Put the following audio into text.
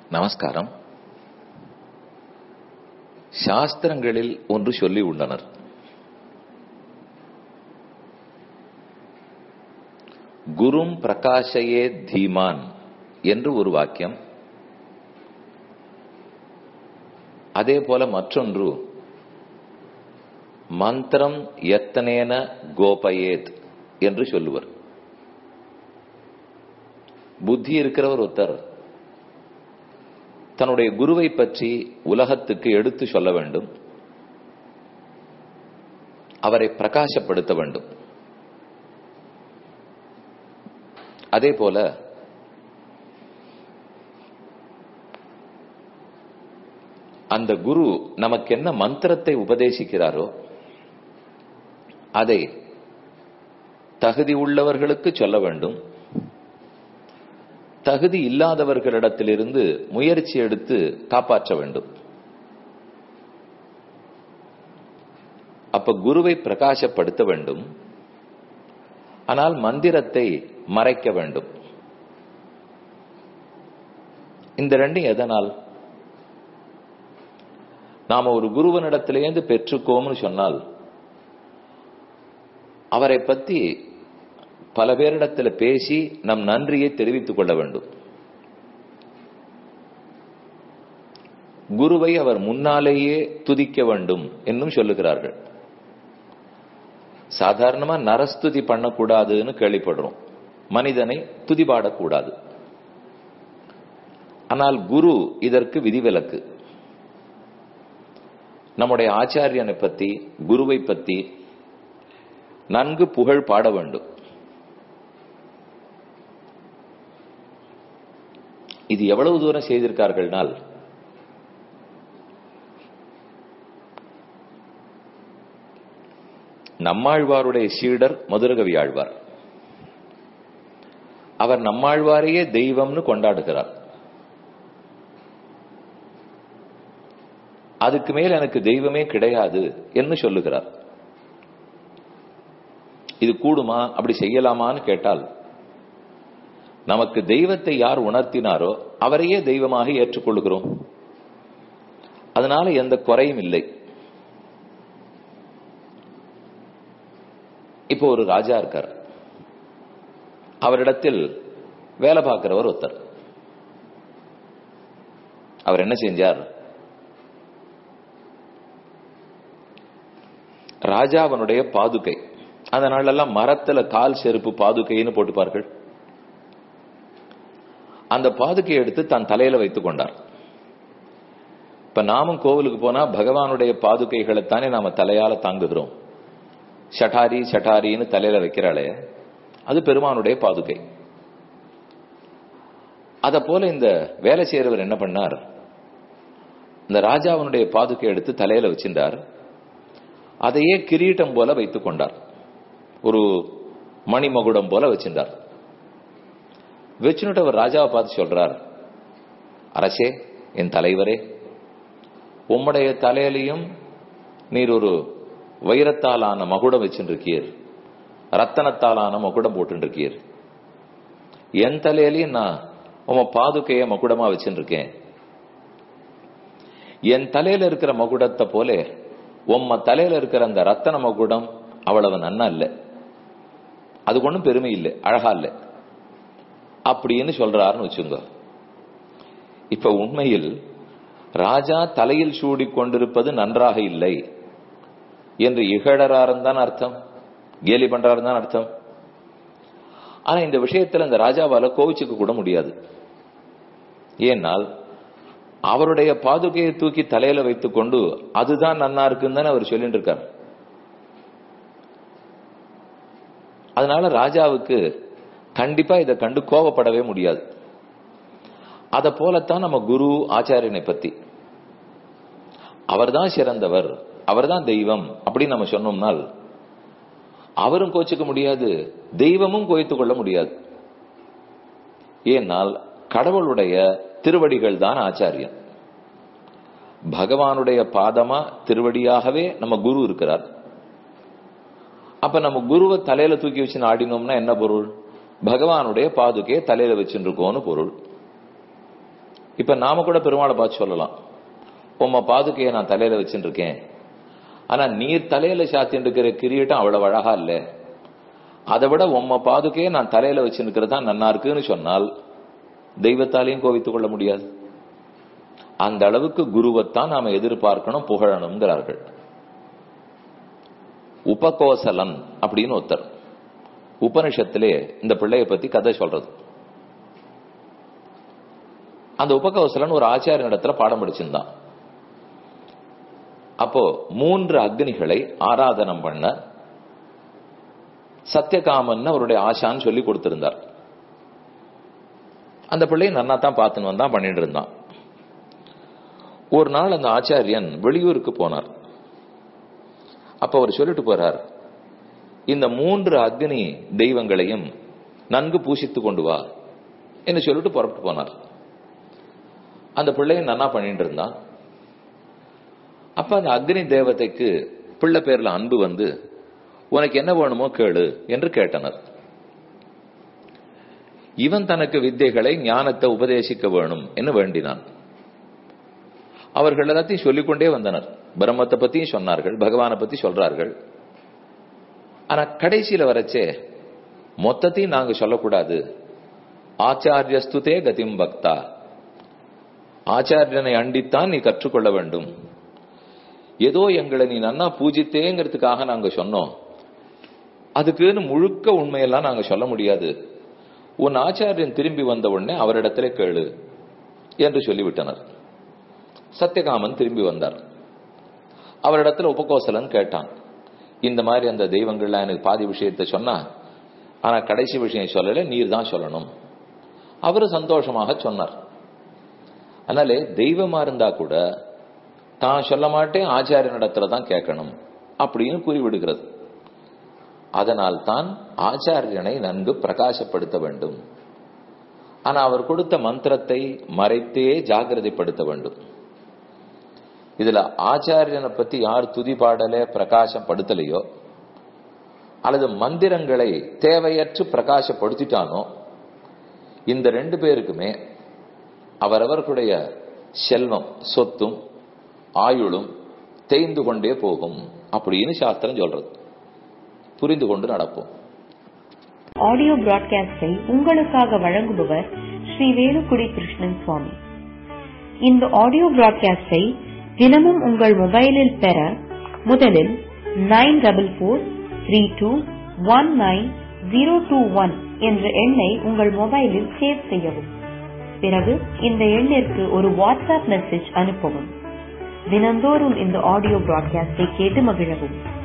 நமஸ்காரம் சாஸ்திரங்களில் ஒன்று சொல்லி உள்ளனர் குரும் பிரகாஷயே தீமான் என்று ஒரு வாக்கியம் அதே போல மற்றொன்று மந்திரம் எத்தனேன கோபயேத் என்று சொல்லுவர் புத்தி இருக்கிறவர் ஒருத்தர் தன்னுடைய குருவை பற்றி உலகத்துக்கு எடுத்து சொல்ல வேண்டும் அவரை பிரகாசப்படுத்த வேண்டும் அதே போல அந்த குரு நமக்கு என்ன மந்திரத்தை உபதேசிக்கிறாரோ அதை தகுதி உள்ளவர்களுக்கு சொல்ல வேண்டும் தகுதி இல்லாதவர்களிடத்திலிருந்து முயற்சி எடுத்து காப்பாற்ற வேண்டும் அப்ப குருவை பிரகாசப்படுத்த வேண்டும் ஆனால் மந்திரத்தை மறைக்க வேண்டும் இந்த ரெண்டும் எதனால் நாம ஒரு குருவனிடத்திலேருந்து பெற்றுக்கோம்னு சொன்னால் அவரை பத்தி பல பேரிடத்தில் பேசி நம் நன்றியை தெரிவித்துக் கொள்ள வேண்டும் குருவை அவர் முன்னாலேயே துதிக்க வேண்டும் என்னும் சொல்லுகிறார்கள் சாதாரணமா நரஸ்துதி பண்ணக்கூடாதுன்னு கேள்விப்படுறோம் மனிதனை துதி பாடக்கூடாது ஆனால் குரு இதற்கு விதிவிலக்கு நம்முடைய ஆச்சாரியனை பத்தி குருவை பத்தி நன்கு புகழ் பாட வேண்டும் இது எவ்வளவு தூரம் செய்திருக்கார்கள்னால் நம்மாழ்வாருடைய சீடர் மதுரகவி ஆழ்வார் அவர் நம்மாழ்வாரையே தெய்வம்னு கொண்டாடுகிறார் அதுக்கு மேல் எனக்கு தெய்வமே கிடையாது என்று சொல்லுகிறார் இது கூடுமா அப்படி செய்யலாமான்னு கேட்டால் நமக்கு தெய்வத்தை யார் உணர்த்தினாரோ அவரையே தெய்வமாக ஏற்றுக்கொள்கிறோம் அதனால எந்த குறையும் இல்லை இப்போ ஒரு ராஜா இருக்கார் அவரிடத்தில் வேலை பார்க்கிறவர் ஒருத்தர் அவர் என்ன செஞ்சார் ராஜாவனுடைய பாதுகை அதனால எல்லாம் மரத்துல கால் செருப்பு பாதுகைன்னு போட்டுப்பார்கள் அந்த பாதுகையை எடுத்து தன் தலையில வைத்துக் கொண்டார் இப்ப நாமும் கோவிலுக்கு போனா பகவானுடைய பாதுகைகளைத்தானே நாம தலையால தாங்குகிறோம் ஷட்டாரி ஷட்டாரின்னு தலையில வைக்கிறாளே அது பெருமானுடைய பாதுகை அத போல இந்த வேலை செய்யறவர் என்ன பண்ணார் இந்த ராஜாவனுடைய பாதுகை எடுத்து தலையில வச்சிருந்தார் அதையே கிரீட்டம் போல வைத்துக் கொண்டார் ஒரு மணிமகுடம் போல வச்சிருந்தார் வச்சுட்டு அவர் ராஜாவை பார்த்து சொல்றார் அரசே என் தலைவரே உம்முடைய தலையிலையும் நீர் ஒரு வைரத்தாலான மகுடம் வச்சுருக்கீர் ரத்தனத்தாலான மகுடம் போட்டுருக்கீர் என் தலையிலையும் நான் உம பாதுகைய மகுடமா வச்சுருக்கேன் என் தலையில இருக்கிற மகுடத்தை போல உம்ம தலையில இருக்கிற அந்த ரத்தன மகுடம் அவ்வளவு நன்னா இல்லை அது ஒன்றும் பெருமை இல்லை அழகா இல்லை அப்படின்னு சொல்றாருன்னு வச்சுங்க இப்ப உண்மையில் ராஜா தலையில் சூடி கொண்டிருப்பது நன்றாக இல்லை என்று இகழறாருன்னு தான் அர்த்தம் கேலி பண்றாருன்னு தான் அர்த்தம் ஆனா இந்த விஷயத்துல இந்த ராஜாவால கோவிச்சுக்க கூட முடியாது ஏனால் அவருடைய பாதுகையை தூக்கி தலையில வைத்துக் கொண்டு அதுதான் நன்னா இருக்குன்னு அவர் சொல்லிட்டு இருக்கார் அதனால ராஜாவுக்கு கண்டிப்பா இதை கண்டு கோபப்படவே முடியாது அத போலத்தான் நம்ம குரு ஆச்சாரியனை பத்தி அவர்தான் சிறந்தவர் அவர்தான் தெய்வம் அப்படின்னு நம்ம சொன்னோம்னால் அவரும் கோச்சுக்க முடியாது தெய்வமும் கோய்த்துக் கொள்ள முடியாது ஏனால் கடவுளுடைய திருவடிகள் தான் ஆச்சாரியன் பகவானுடைய பாதமா திருவடியாகவே நம்ம குரு இருக்கிறார் அப்ப நம்ம குருவை தலையில தூக்கி வச்சு ஆடினோம்னா என்ன பொருள் பகவானுடைய பாதுகையை தலையில வச்சுருக்கோம்னு பொருள் இப்ப நாம கூட பெருமாளை பார்த்து சொல்லலாம் உம்ம பாதுகையை நான் தலையில வச்சுட்டு இருக்கேன் ஆனா நீர் தலையில சாத்தின்னு இருக்கிற கிரீட்டம் அவ்வளவு அழகா இல்ல அதை விட உம்ம பாதுகையை நான் தலையில வச்சுருக்கிறது தான் நன்னா இருக்குன்னு சொன்னால் தெய்வத்தாலையும் கோவித்துக் கொள்ள முடியாது அந்த அளவுக்கு குருவைத்தான் நாம எதிர்பார்க்கணும் புகழணுங்கிறார்கள் உபகோசலன் அப்படின்னு ஒருத்தர் உபனிஷத்திலே இந்த பிள்ளைய பத்தி கதை சொல்றது அந்த உபகோசலன் ஒரு ஆச்சாரிய இடத்துல பாடம் படிச்சிருந்தான் அப்போ மூன்று அக்னிகளை ஆராதனம் பண்ண சத்தியகாமன் அவருடைய ஆசான்னு சொல்லி கொடுத்திருந்தார் அந்த பிள்ளையை நன்னா தான் பார்த்துன்னு வந்தான் பண்ணிட்டு இருந்தான் ஒரு நாள் அந்த ஆச்சாரியன் வெளியூருக்கு போனார் அப்ப அவர் சொல்லிட்டு போறார் இந்த மூன்று அக்னி தெய்வங்களையும் நன்கு பூசித்து கொண்டு வா என்று சொல்லிட்டு புறப்பட்டு போனார் அந்த பிள்ளையும் நன்னா பண்ணிட்டு இருந்தான் அப்ப அந்த அக்னி தேவதைக்கு பிள்ளை பேர்ல அன்பு வந்து உனக்கு என்ன வேணுமோ கேளு என்று கேட்டனர் இவன் தனக்கு வித்தைகளை ஞானத்தை உபதேசிக்க வேணும் என்று வேண்டினான் அவர்கள் எல்லாத்தையும் சொல்லிக்கொண்டே வந்தனர் பிரம்மத்தை பத்தியும் சொன்னார்கள் பகவானை பத்தி சொல்றார்கள் ஆனா கடைசியில வரச்சே மொத்தத்தையும் நாங்க சொல்லக்கூடாது ஆச்சாரியஸ்துதே கதிம் பக்தா ஆச்சாரியனை அண்டித்தான் நீ கற்றுக்கொள்ள வேண்டும் ஏதோ எங்களை நீ நன்னா பூஜித்தேங்கிறதுக்காக நாங்க சொன்னோம் அதுக்குன்னு முழுக்க உண்மையெல்லாம் நாங்க சொல்ல முடியாது உன் ஆச்சாரியன் திரும்பி வந்த உடனே அவரிடத்திலே கேளு என்று சொல்லிவிட்டனர் சத்தியகாமன் திரும்பி வந்தார் அவரிடத்துல உபகோசலன் கேட்டான் இந்த மாதிரி அந்த தெய்வங்கள்லாம் எனக்கு பாதி விஷயத்தை சொன்னா ஆனா கடைசி விஷயம் சொல்லல நீர் தான் சொல்லணும் அவரு சந்தோஷமாக சொன்னார் அதனாலே தெய்வமா இருந்தா கூட தான் சொல்ல மாட்டேன் ஆச்சாரிய நடத்துல தான் கேட்கணும் அப்படின்னு கூறிவிடுகிறது அதனால் தான் ஆச்சாரியனை நன்கு பிரகாசப்படுத்த வேண்டும் ஆனா அவர் கொடுத்த மந்திரத்தை மறைத்தே ஜாகிரதைப்படுத்த வேண்டும் இதுல ஆச்சாரியனை பத்தி யார் துதி பாடல பிரகாசம் படுத்தலையோ அல்லது மந்திரங்களை தேவையற்று பிரகாசப்படுத்திட்டானோ இந்த ரெண்டு பேருக்குமே அவரவர்களுடைய செல்வம் சொத்தும் ஆயுளும் தேய்ந்து கொண்டே போகும் அப்படின்னு சாஸ்திரம் சொல்றது புரிந்து கொண்டு நடப்போம் ஆடியோ பிராட்காஸ்டை உங்களுக்காக வழங்குபவர் ஸ்ரீ வேலுக்குடி கிருஷ்ணன் சுவாமி இந்த ஆடியோ பிராட்காஸ்டை தினமும் உங்கள் மொபைலில் பெற முதலில் nine double four three two one nine zero two one என்ற எண்ணை உங்கள் மொபைலில் சேவ் செய்யவும் பிறகு இந்த எண்ணிற்கு ஒரு வாட்ஸ்அப் மெசேஜ் அனுப்பவும் தினந்தோறும் இந்த ஆடியோ பிராட்காஸ்டை கேட்டு மகிழவும்